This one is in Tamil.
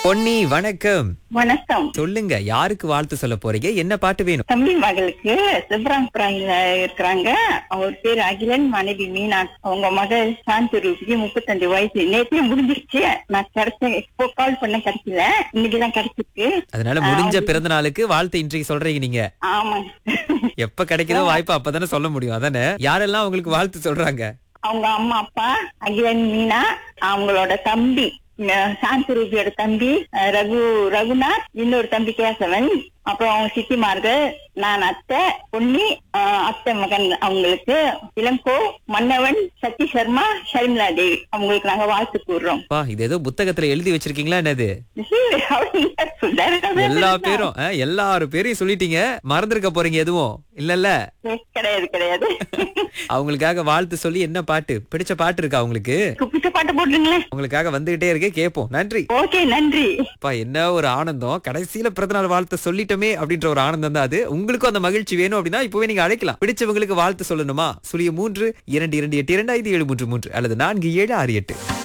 பொன்னி வணக்கம் வணக்கம் சொல்லுங்க யாருக்கு வாழ்த்து சொல்ல போறீங்க என்ன பாட்டு வேணும் தம்பி மகளுக்கு சிவராம்புராயில இருக்கிறாங்க அவர் பேர் அகிலன் மனைவி மீனா அவங்க மகள் சாந்தி ரூபிக்கு முப்பத்தஞ்சு வயசு நேற்றே முடிஞ்சிருச்சு நான் கிடைச்சேன் இப்போ கால் பண்ண கிடைக்கல இன்னைக்குதான் கிடைச்சிருக்கு அதனால முடிஞ்ச பிறந்த நாளுக்கு வாழ்த்து இன்றைக்கு சொல்றீங்க நீங்க ஆமா எப்ப கிடைக்குதோ வாய்ப்பு அப்பதானே சொல்ல முடியும் அதானே யாரெல்லாம் உங்களுக்கு வாழ்த்து சொல்றாங்க அவங்க அம்மா அப்பா அகிலன் மீனா அவங்களோட தம்பி அஹ், சாந்தி ரூபியோட தம்பி அஹ், ரகு ரகுநாத் இன்னொரு தம்பி கேசவன் அப்புறம் அவங்க சித்திமார்கள் நான் அத்தை பொன்னி அஹ், அத்தை மகன் அவங்களுக்கு இளங்கோ மன்னவன் சத்தி சர்மா ஷர்மிளா தேவி அவங்களுக்கு நாங்க வாழ்த்து கூறுறோம் பா இது ஏதோ புத்தகத்துல எழுதி வச்சிருக்கீங்களா என்னது எல்லா எல்லா பேரும் ஆ, எல்லாரு பேரையும் சொல்லிட்டீங்க மறந்துருக்க போறீங்க எதுவும் இல்லல்ல கிடையாது கிடையாது அவங்களுக்காக வாழ்த்து சொல்லி என்ன பாட்டு பிடிச்ச பாட்டு இருக்கா உங்களுக்கு குப்பிட்ட பாட்டு போட்டுருங்களேன் உங்களுக்காக வந்துகிட்டே இருக்கே கேப்போம் நன்றி ஓகே நன்றி அப்பா என்ன ஒரு ஆனந்தம் கடைசியில பிறந்தநாள் வாழ்த்து சொல்லிட்டோமே அப்படின்ற ஒரு ஆனந்தம் தான் அது உங்களுக்கும் அந்த மகிழ்ச்சி வேணும் அப்படின்னா இப்பவே நீங்க அழைக்கலாம் பிடிச்சவங்களுக்கு வாழ்த்து சொல்லணுமா சுழிய மூன்று இரண்டு இரண்டு எட்டு இரண்டு ஐந்து ஏழு மூன்று மூன்று அல்லது நான்கு ஏழு ஆறு எட்டு